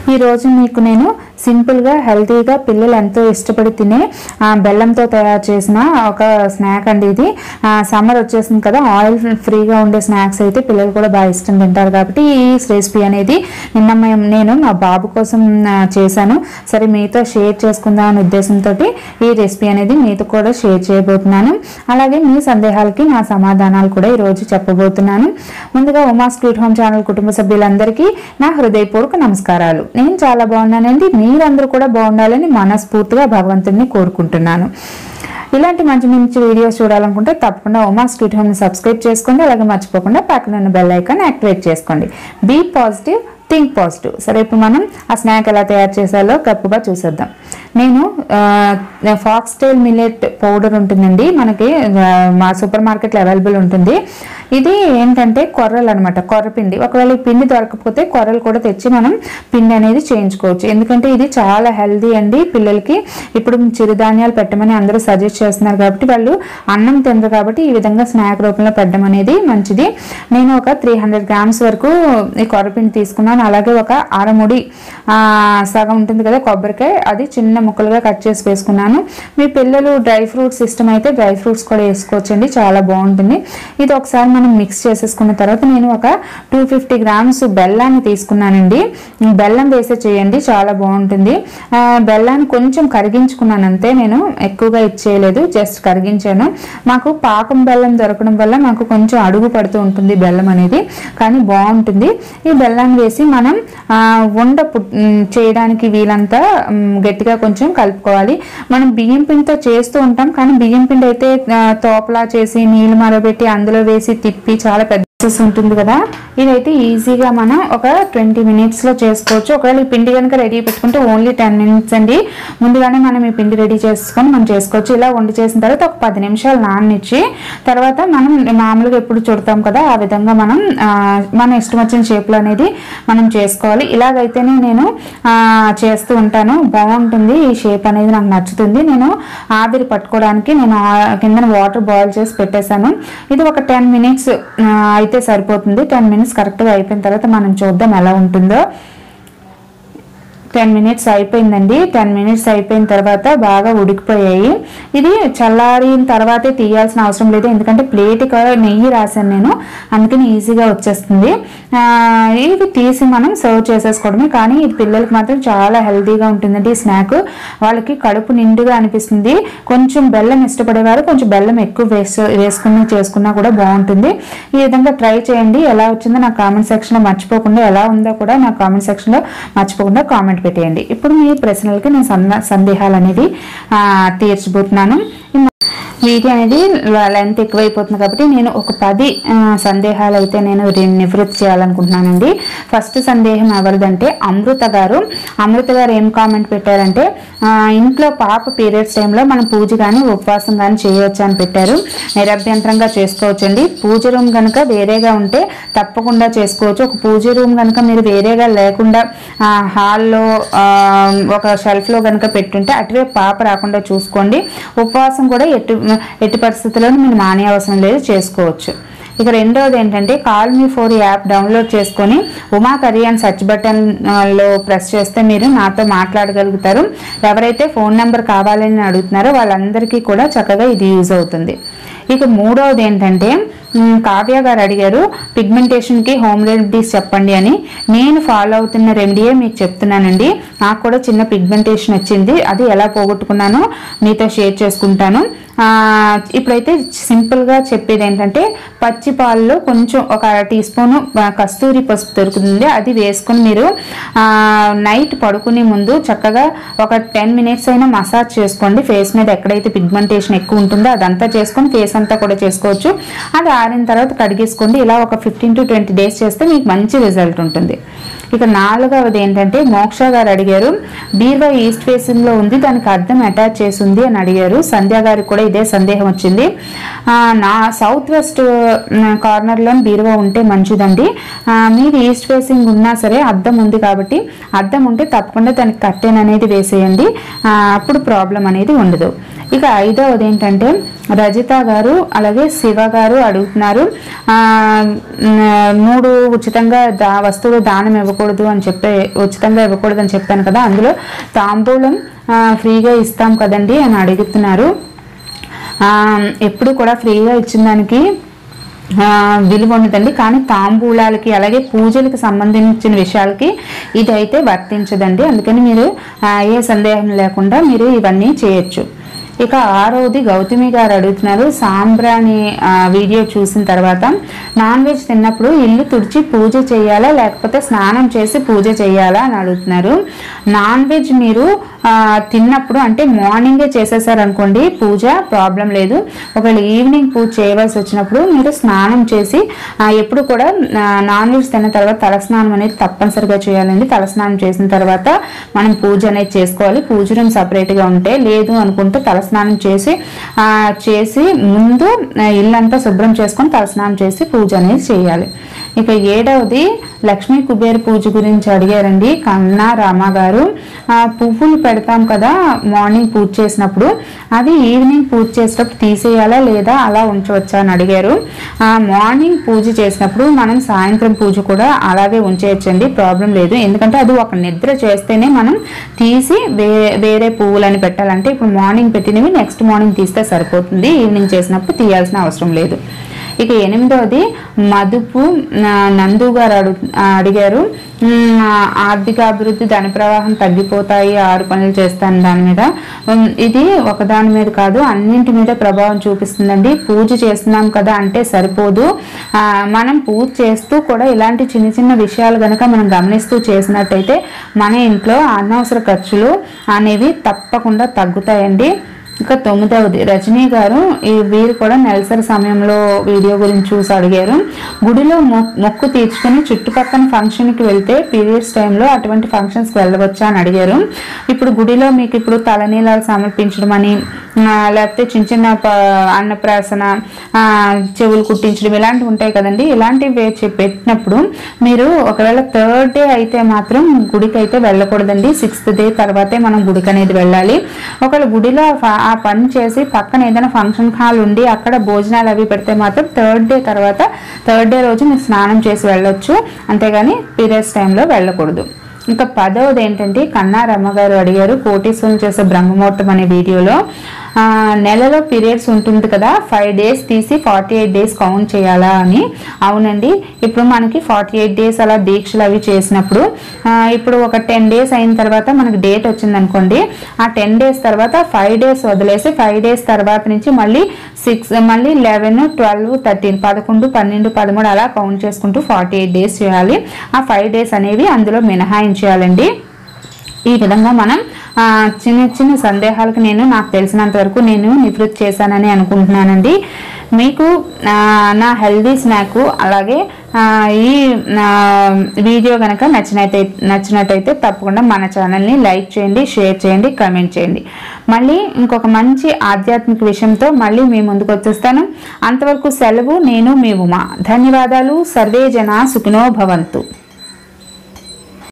ఈ రోజు మీకు నేను సింపుల్గా హెల్తీగా పిల్లలు ఎంతో ఇష్టపడి తినే ఆ, బెల్లంతో తయారు చేసిన ఒక స్నాక్ అండి ఇది సమ్మర్ వచ్చేసింది కదా ఆయిల్ ఫ్రీగా ఉండే స్నాక్స్ అయితే పిల్లలు కూడా బాగా ఇష్టం తింటారు కాబట్టి ఈ రెసిపీ అనేది నిన్న మేము- నేను మా బాబు కోసం ఆ, చేశాను సరే మీతో షేర్ చేసుకుందాం అనే ఉద్దేశంతో ఈ రెసిపీ అనేది మీతో కూడా షేర్ చేయబోతున్నాను అలాగే మీ సందేహాలకి నా సమాధానాలు కూడా ఈరోజు చెప్పబోతున్నాను ముందుగా ఉమా స్వీట్ హోమ్ ఛానల్ కుటుంబ సభ్యులందరికీ నా హృదయపూర్వక నమస్కారాలు నేను చాలా బాగున్నానండి మీరందరూ కూడా బాగుండాలని మనస్ఫూర్తిగా భగవంతుడిని కోరుకుంటున్నాను ఇలాంటి మంచి మంచి వీడియోస్ చూడాలనుకుంటే తప్పకుండా ఉమా స్వీట్ హోమ్ని సబ్స్క్రైబ్ చేసుకోండి అలాగే మర్చిపోకుండా పక్కన ఉన్న బెల్ ఐకాన్ యాక్టివేట్ చేసుకోండి బీ పాజిటివ్ థింక్ పాజిటివ్ సరే ఇప్పుడు మనం ఆ స్నాక్ ఎలా తయారు చేసాలో గప్పుగా చూసేద్దాం నేను ఫాక్స్ టైల్ మిల్లెట్ పౌడర్ ఉంటుందండి మనకి ఆ, మా సూపర్ మార్కెట్లో అవైలబుల్ ఉంటుంది ఇది ఏంటంటే కొర్రలు అనమాట కొర్ర పిండి ఒకవేళ ఈ పిండి దొరకకపోతే కొర్రలు కూడా తెచ్చి మనం పిండి అనేది చేయించుకోవచ్చు ఎందుకంటే ఇది చాలా హెల్దీ అండి పిల్లలకి ఇప్పుడు చిరుధాన్యాలు పెట్టమని అందరూ సజెస్ట్ చేస్తున్నారు కాబట్టి వాళ్ళు అన్నం తినరు కాబట్టి ఈ విధంగా స్నాక్ రూపంలో పెట్టడం అనేది మంచిది నేను ఒక త్రీ హండ్రెడ్ గ్రామ్స్ వరకు ఈ కొర్రపిండి తీసుకున్నాను అలాగే ఒక అరముడి ఆ, సగం ఉంటుంది కదా కొబ్బరికాయ అది చిన్న ముక్కలుగా కట్ చేసి వేసుకున్నాను మీ పిల్లలు డ్రై ఫ్రూట్స్ ఇష్టం అయితే డ్రై ఫ్రూట్స్ కూడా వేసుకోవచ్చండి చాలా బాగుంటుంది ఇది ఒకసారి మనం మిక్స్ చేసేసుకున్న తర్వాత నేను ఒక టూ ఫిఫ్టీ గ్రామ్స్ బెల్లాన్ని తీసుకున్నానండి ఈ బెల్లం వేసే చేయండి చాలా బాగుంటుంది ఆ, బెల్లాన్ని కొంచెం కరిగించుకున్నాను అంతే నేను ఎక్కువగా ఇచ్చేయలేదు జస్ట్ కరిగించాను మాకు పాకం బెల్లం దొరకడం వల్ల మాకు కొంచెం అడుగు పడుతూ ఉంటుంది బెల్లం అనేది కానీ బాగుంటుంది ఈ బెల్లాన్ని వేసి మనం ఆ, ఉండ పుట్- ఉమ్, చేయడానికి వీలంతా ఉమ్, గట్టిగా కొంచెం కలుపుకోవాలి మనం బియ్యం పిండితో చేస్తూ ఉంటాం కానీ బియ్యం పిండి అయితే ఆ, తోపలా చేసి నీళ్ళు మరబెట్టి అందులో వేసి తిప్పి చాలా పెద్ద ప్రాసెస్ ఉంటుంది కదా ఇదైతే ఈజీగా మనం ఒక ట్వంటీ మినిట్స్లో చేసుకోవచ్చు ఒకవేళ ఈ పిండి కనుక రెడీ పెట్టుకుంటే ఓన్లీ టెన్ మినిట్స్ అండి ముందుగానే మనం ఈ పిండి రెడీ చేసుకొని మనం చేసుకోవచ్చు ఇలా వండి చేసిన తర్వాత ఒక పది నిమిషాలు నాననిచ్చి తర్వాత మనం మామూలుగా ఎప్పుడు చుడతాం కదా ఆ విధంగా మనం ఆ, మన ఇష్టం వచ్చిన షేప్లో అనేది మనం చేసుకోవాలి ఇలాగైతేనే నేను ఆ, చేస్తూ ఉంటాను బాగుంటుంది ఈ షేప్ అనేది నాకు నచ్చుతుంది నేను ఆవిరి పట్టుకోవడానికి నేను ఆ- కింద వాటర్ బాయిల్ చేసి పెట్టేశాను ఇది ఒక టెన్ మినిట్స్ అయితే సరిపోతుంది టెన్ మినిట్స్ కరెక్ట్గా అయిపోయిన తర్వాత మనం చూద్దాం ఎలా ఉంటుందో టెన్ మినిట్స్ అయిపోయిందండి టెన్ మినిట్స్ అయిపోయిన తర్వాత బాగా ఉడికిపోయాయి ఇది చల్లారిన తర్వాతే తీయాల్సిన అవసరం లేదు ఎందుకంటే ప్లేట్కి నెయ్యి రాశాను నేను అందుకని ఈజీగా వచ్చేస్తుంది ఆ, ఇది తీసి మనం సర్వ్ చేసేసుకోవడమే కానీ ఇది పిల్లలకి మాత్రం చాలా హెల్తీగా ఉంటుందండి ఈ స్నాక్ వాళ్ళకి కడుపు నిండుగా అనిపిస్తుంది కొంచెం బెల్లం ఇష్టపడేవారు కొంచెం బెల్లం ఎక్కువ వేసు వేసుకుని చేసుకున్నా కూడా బాగుంటుంది ఈ విధంగా ట్రై చేయండి ఎలా వచ్చిందో నా కామెంట్ సెక్షన్లో మర్చిపోకుండా ఎలా ఉందో కూడా నా కామెంట్ సెక్షన్లో మర్చిపోకుండా కామెంట్ పెట్టేయండి ఇప్పుడు మీ ప్రశ్నలకి నేను సంద- సందేహాలు అనేది ఆ, తీర్చబోతున్నాను ఈ వీడియో అనేది లెంత్ ఎక్కువైపోతుంది కాబట్టి నేను ఒక పది ఆ, సందేహాలు అయితే నేను రి- నివృత్తి చేయాలనుకుంటున్నానండి ఫస్ట్ సందేహం ఎవరిదంటే అమృత గారు అమృత గారు ఏం కామెంట్ పెట్టారంటే ఆ, ఇంట్లో పాప పీరియడ్స్ టైంలో మనం పూజ కానీ ఉపవాసం కానీ చేయవచ్చు అని పెట్టారు నిరభ్యంతరంగా చేసుకోవచ్చండి పూజ రూమ్ కనుక వేరేగా ఉంటే తప్పకుండా చేసుకోవచ్చు ఒక పూజ రూమ్ కనుక మీరు వేరేగా లేకుండా ఆ, హాల్లో ఆ, ఒక షెల్ఫ్లో కనుక పెట్టుంటే అటువైపు పాప రాకుండా చూసుకోండి ఉపవాసం కూడా ఎటు ఎట్టి పరిస్థితుల్లోనూ మీరు మానే అవసరం లేదు చేసుకోవచ్చు ఇక రెండవది ఏంటంటే call me four app download చేసుకొని ఉమా కరీ అని సెర్చ్ బటన్ ఆ, లో ప్రెస్ చేస్తే మీరు నాతో మాట్లాడగలుగుతారు ఎవరైతే ఫోన్ నెంబర్ కావాలని అడుగుతున్నారో వాళ్ళందరికీ కూడా చక్కగా ఇది యూజ్ అవుతుంది ఇక మూడవది ఏంటంటే మ్, కావ్య గారు అడిగారు పిగ్మెంటేషన్కి హోమ్ రెమెడీస్ చెప్పండి అని నేను ఫాలో అవుతున్న రెమెడీయే మీకు చెప్తున్నానండి నాకు కూడా చిన్న పిగ్మెంటేషన్ వచ్చింది అది ఎలా పోగొట్టుకున్నానో మీతో షేర్ చేసుకుంటాను ఆ, ఇప్పుడైతే సింపుల్గా చెప్పేది ఏంటంటే పచ్చి పాలలో కొంచెం ఒక అర టీ స్పూను ఆ, కస్తూరి పసుపు దొరుకుతుంది అది వేసుకొని మీరు ఆ, నైట్ పడుకునే ముందు చక్కగా ఒక టెన్ మినిట్స్ అయినా మసాజ్ చేసుకోండి ఫేస్ మీద ఎక్కడైతే పిగ్మెంటేషన్ ఎక్కువ ఉంటుందో అదంతా చేసుకొని ఫేస్ అంతా కూడా చేసుకోవచ్చు అది ఆరిన తర్వాత కడిగేసుకోండి ఇలా ఒక ఫిఫ్టీన్ టు ట్వంటీ డేస్ చేస్తే మీకు మంచి రిజల్ట్ ఉంటుంది ఇక నాలుగవది ఏంటంటే మోక్ష గారు అడిగారు బీర్వా ఈస్ట్ ఫేసింగ్ లో ఉంది దానికి అర్థం అటాచ్ చేసి ఉంది అని అడిగారు సంధ్య గారికి కూడా ఇదే సందేహం వచ్చింది ఆ, నా సౌత్ వెస్ట్ కార్నర్ లో బీరువా ఉంటే మంచిదండి ఆ, మీది ఈస్ట్ ఫేసింగ్ ఉన్నా సరే అద్దం ఉంది కాబట్టి అద్దం ఉంటే తప్పకుండా దానికి కట్టెన్ అనేది వేసేయండి ఆ, అప్పుడు ప్రాబ్లం అనేది ఉండదు ఇక ఐదవది ఏంటంటే రజిత గారు అలాగే శివ గారు అడుగుతున్నారు ఆ, మ్, మూడు ఉచితంగా దా వస్తువులు దానం ఇవ్వకూడదు ఇవ్వకూడదు అని చెప్పే ఉచితంగా ఇవ్వకూడదు అని చెప్పాను కదా అందులో తాంబూలం ఆ, ఫ్రీగా ఇస్తాం కదండి అని అడుగుతున్నారు ఆ, ఎప్పుడు కూడా ఫ్రీగా ఇచ్చిన దానికి ఆ, విలువ ఉండదండి కానీ తాంబూలాలకి అలాగే పూజలకు సంబంధించిన విషయాలకి ఇదైతే వర్తించదండి అందుకని మీరు ఆ, ఏ సందేహం లేకుండా మీరు ఇవన్నీ చేయొచ్చు ఇక ఆరోది గౌతమి గారు అడుగుతున్నారు సాంబ్రాణి ఆ, వీడియో చూసిన తర్వాత నాన్ వెజ్ తిన్నప్పుడు ఇల్లు తుడిచి పూజ చేయాలా లేకపోతే స్నానం చేసి పూజ చేయాలా అని అడుగుతున్నారు నాన్ వెజ్ మీరు ఆ, తిన్నప్పుడు అంటే మార్నింగే చేసేసారనుకోండి పూజ ప్రాబ్లం లేదు ఒకవేళ ఈవినింగ్ పూజ చేయవలసి వచ్చినప్పుడు మీరు స్నానం చేసి ఆ, ఎప్పుడు కూడా ఆ, నాన్ వెజ్ తిన్న తర్వాత తలస్నానం అనేది తప్పనిసరిగా చేయాలండి తలస్నానం చేసిన తర్వాత మనం పూజ అనేది చేసుకోవాలి పూజ రూమ్ సపరేట్గా ఉంటే లేదు అనుకుంటే తలస్నానం చేసి ఆ, చేసి ముందు ఆ, ఇల్లంతా శుభ్రం చేసుకొని తలస్నానం చేసి పూజ అనేది చేయాలి ఇక ఏడవది లక్ష్మీ కుబేర పూజ గురించి అడిగారండి కన్నా రామ గారు ఆ, పువ్వులు పెడతాం కదా మార్నింగ్ పూజ చేసినప్పుడు అది ఈవినింగ్ పూజ చేసేటప్పుడు తీసేయాలా లేదా అలా ఉంచవచ్చా అని అడిగారు ఆ, మార్నింగ్ పూజ చేసినప్పుడు మనం సాయంత్రం పూజ కూడా అలాగే ఉంచేయచ్చండి ప్రాబ్లం లేదు ఎందుకంటే అది ఒక నిద్ర చేస్తేనే మనం తీసి వే వేరే పువ్వులని పెట్టాలంటే ఇప్పుడు మార్నింగ్ పెట్టినవి నెక్స్ట్ మార్నింగ్ తీస్తే సరిపోతుంది ఈవినింగ్ చేసినప్పుడు తీయాల్సిన అవసరం లేదు ఇక ఎనిమిదవది మదుపు ఆ, నందు గారు అడు ఆ, అడిగారు ఉమ్, ఆ, ఆర్థిక అభివృద్ధి ధన ప్రవాహం తగ్గిపోతాయి ఆరు పనులు చేస్తాను దాని మీద ఉమ్, ఇది ఒకదాని మీద కాదు అన్నింటి మీద ప్రభావం చూపిస్తుందండి పూజ చేస్తున్నాం కదా అంటే సరిపోదు ఆ, మనం పూజ చేస్తూ కూడా ఇలాంటి చిన్న చిన్న విషయాలు కనుక మనం గమనిస్తూ చేసినట్టయితే మన ఇంట్లో అనవసర ఖర్చులు అనేవి తప్పకుండా తగ్గుతాయండి ఇక తొమ్మిదవది రజనీ గారు ఈ వీరు కూడా నెలసరి సమయంలో వీడియో గురించి చూసి అడిగారు గుడిలో మొ- మొక్కు తీర్చుకొని చుట్టుపక్కల ఫంక్షన్కి వెళ్తే పీరియడ్స్ టైంలో అటువంటి ఫంక్షన్స్కి వెళ్ళవచ్చా అని అడిగారు ఇప్పుడు గుడిలో మీకు ఇప్పుడు తలనీలాలు సమర్పించడం అని ఆ, లేకపోతే చిన్న చిన్న ప- అన్నప్రాసన ఆ, చెవులు కుట్టించడం ఇలాంటివి ఉంటాయి కదండి ఇలాంటివి వే- చె- పెట్టినప్పుడు మీరు ఒకవేళ థర్డ్ డే అయితే మాత్రం గుడికి అయితే వెళ్ళకూడదండి సిక్స్త్ డే తర్వాతే మనం గుడికి అనేది వెళ్ళాలి ఒకవేళ గుడిలో ఆ ఫ- ఆ పని చేసి పక్కన ఏదైనా ఫంక్షన్ హాల్ ఉండి అక్కడ భోజనాలు అవి పెడితే మాత్రం థర్డ్ డే తర్వాత థర్డ్ డే రోజు మీరు స్నానం చేసి వెళ్ళొచ్చు అంతేగాని పీరియడ్స్ టైంలో వెళ్ళకూడదు ఇంకా పదవది ఏంటంటే కన్నా రమ్మగారు అడిగారు కోటీశ్వరం చేసే బ్రహ్మముహూర్తం అనే వీడియోలో ఆ, నెలలో పీరియడ్స్ ఉంటుంది కదా ఫైవ్ డేస్ తీసి ఫార్టీ ఎయిట్ డేస్ కౌంట్ చేయాలా అని అవునండి ఇప్పుడు మనకి ఫార్టీ ఎయిట్ డేస్ అలా దీక్షలు అవి చేసినప్పుడు ఆ, ఇప్పుడు ఒక టెన్ డేస్ అయిన తర్వాత మనకి డేట్ వచ్చింది అనుకోండి ఆ టెన్ డేస్ తర్వాత ఫైవ్ డేస్ వదిలేసి ఫైవ్ డేస్ తర్వాత నుంచి మళ్ళీ సిక్స్ మళ్ళీ లెవెన్ ట్వెల్వ్ థర్టీన్ పదకొండు పన్నెండు పదమూడు అలా కౌంట్ చేసుకుంటూ ఫార్టీ ఎయిట్ డేస్ చేయాలి ఆ ఫైవ్ డేస్ అనేవి అందులో మినహాయించేయాలండి ఈ విధంగా మనం ఆ, చిన్న చిన్న సందేహాలకు నేను నాకు తెలిసినంత వరకు నేను నివృత్తి చేశానని అనుకుంటున్నానండి మీకు ఆ, నా హెల్దీ స్నాక్ అలాగే ఆ, ఈ ఆ, వీడియో కనుక నచ్చినట్టయితే నచ్చినట్టయితే తప్పకుండా మన ఛానల్ని లైక్ చేయండి షేర్ చేయండి కమెంట్ చేయండి మళ్ళీ ఇంకొక మంచి ఆధ్యాత్మిక విషయంతో మళ్ళీ మీ ముందుకు వచ్చేస్తాను అంతవరకు సెలవు నేను మీ ఉమా ధన్యవాదాలు సర్వే జన సుఖినో భవంతు